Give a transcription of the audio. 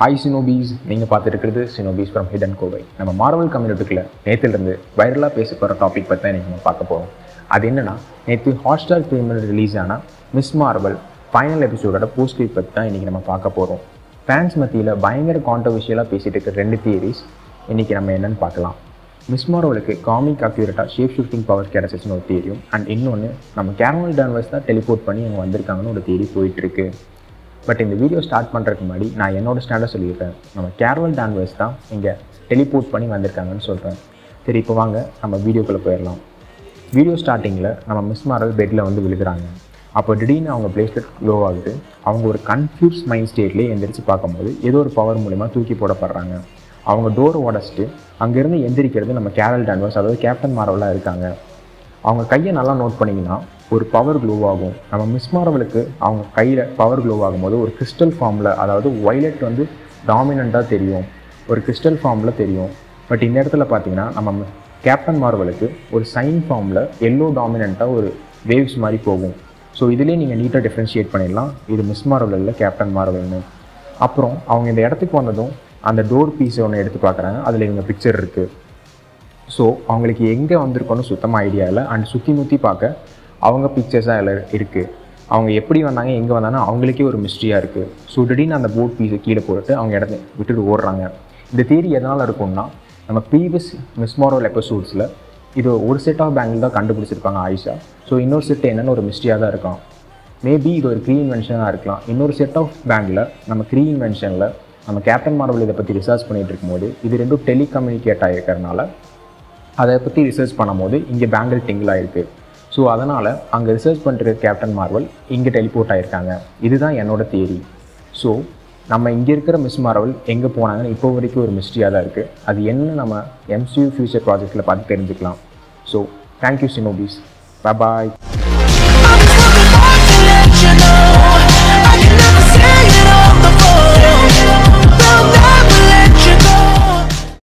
hi சினோபீஸ் நீங்கள் பார்த்துட்டு இருக்கிறது சினோபீஸ் ஃப்ரம் ஹிடன் கோவை நம்ம மார்வல் கம்யூனிட்டிக்குள்ள நேற்றுலேருந்து வைரலாக பேச போகிற டாபிக் பற்றி தான் இன்றைக்கி நம்ம பார்க்க போகிறோம் அது என்னென்னா நேற்று ஹாட்ஸ்டார் ப்ரீமியர் ரிலீஸ் ஆன மிஸ் மார்வல் ஃபைனல் எபிசோடோட போஸ்ட் கிளிப் பற்றி தான் இன்றைக்கி நம்ம பார்க்க போகிறோம் ஃபேன்ஸ் மத்தியில் பயங்கர கான்ட்ரவர்ஷியலாக பேசிகிட்டு இருக்க ரெண்டு தியரிஸ் இன்றைக்கி நம்ம என்னென்னு பார்க்கலாம் மிஸ் மார்வலுக்கு காமிக் அக்யூரேட்டாக ஷேப் ஷிஃப்டிங் பவர் கிடச்சிச்சுன்னு ஒரு தியரியும் அண்ட் இன்னொன்று நம்ம கேரமல் டான்வர்ஸ் தான் டெலிபோர்ட் பண்ணி அங்கே வந்திருக்காங்கன்னு ஒரு தியரி போயிட்டுருக்கு பட் இந்த வீடியோ ஸ்டார்ட் பண்ணுறதுக்கு முன்னாடி நான் என்னோட ஸ்டாண்டை சொல்லியிருக்கேன் நம்ம கேரவல் டான்வர்ஸ் தான் இங்கே டெலிபோர்ட் பண்ணி வந்திருக்காங்கன்னு சொல்கிறேன் சரி இப்போ வாங்க நம்ம வீடியோக்குள்ளே போயிடலாம் வீடியோ ஸ்டார்டிங்கில் நம்ம மிஸ் மாரல் பெட்டில் வந்து விழுகிறாங்க அப்போ திடீர்னு அவங்க பிளேஸ்லெட் க்ளோ ஆகுது அவங்க ஒரு கன்ஃபியூஸ் மைண்ட் ஸ்டேட்லேயே எந்திரிச்சு பார்க்கும்போது ஏதோ ஒரு பவர் மூலிமா தூக்கி போடப்படுறாங்க அவங்க டோரை உடச்சிட்டு அங்கேருந்து எந்திரிக்கிறது நம்ம கேரல் டான்வர்ஸ் அதாவது கேப்டன் மாரவலாக இருக்காங்க அவங்க கையை நல்லா நோட் பண்ணிங்கன்னா ஒரு பவர் க்ளோ ஆகும் நம்ம மிஸ் மாரவலுக்கு அவங்க கையில் பவர் க்ளோ ஆகும்போது ஒரு கிறிஸ்டல் ஃபார்மில் அதாவது ஒய்லெட் வந்து டாமினண்ட்டாக தெரியும் ஒரு கிறிஸ்டல் ஃபார்மில் தெரியும் பட் இந்த இடத்துல பார்த்தீங்கன்னா நம்ம கேப்டன் மார்வலுக்கு ஒரு சைன் ஃபார்மில் எல்லோ டாமினண்ட்டாக ஒரு வேவ்ஸ் மாதிரி போகும் ஸோ இதிலே நீங்கள் நீட்டாக டிஃப்ரென்ஷியேட் பண்ணிடலாம் இது மிஸ் மார்வல் இல்லை கேப்டன் மார்வல்னு அப்புறம் அவங்க இந்த இடத்துக்கு வந்ததும் அந்த டோர் பீஸை ஒன்று எடுத்து பார்க்குறாங்க அதில் இவங்க பிக்சர் இருக்குது ஸோ அவங்களுக்கு எங்கே வந்திருக்கோன்னு சுத்தமாக ஐடியா இல்லை அண்ட் சுற்றி முற்றி பார்க்க அவங்க பிக்சர்ஸாக எல்லாம் இருக்குது அவங்க எப்படி வந்தாங்க எங்கே வந்தாங்கன்னா அவங்களுக்கே ஒரு மிஸ்ட்ரியாக இருக்குது ஸோ திடீர்னு அந்த போட் பீஸை கீழே போட்டுட்டு அவங்க இடத்த விட்டுட்டு ஓடுறாங்க இந்த தேரி எதனால் இருக்கும்னா நம்ம ப்ரீவியஸ் மிஸ்மாரோல் எபிசோட்ஸில் இது ஒரு செட் ஆஃப் பேங்கிள் தான் கண்டுபிடிச்சிருப்பாங்க ஆயிஷா ஸோ இன்னொரு செட் என்னென்னு ஒரு மிஸ்ட்ரியாக தான் இருக்கும் மேபி இது ஒரு க்ரீ இன்வென்ஷனாக இருக்கலாம் இன்னொரு செட் ஆஃப் பேங்கில் நம்ம க்ரீ இன்வென்ஷனில் நம்ம கேப்டன் மார்வல் இதை பற்றி ரிசர்ச் பண்ணிகிட்டு இருக்கும்போது இது ரெண்டும் டெலிகம்யூனிகேட் ஆகிருக்கறனால அதை பற்றி ரிசர்ச் பண்ணும்போது இங்கே பேங்கிள் டிங்கிள் ஆகிருக்கு ஸோ அதனால் அங்கே ரிசர்ச் பண்ணுற கேப்டன் மார்வல் இங்கே டெலிபோர்ட் ஆகிருக்காங்க இதுதான் என்னோட தியரி ஸோ நம்ம இங்கே இருக்கிற மிஸ் மார்வல் எங்கே போனாங்கன்னு இப்போ வரைக்கும் ஒரு மிஸ்ட்ரியாக தான் இருக்குது அது என்ன நம்ம எம்சியூ ஃபியூச்சர் ப்ராஜெக்ட்டில் பார்த்து தெரிஞ்சுக்கலாம் ஸோ தேங்க்யூ சினோபீஸ் பாய்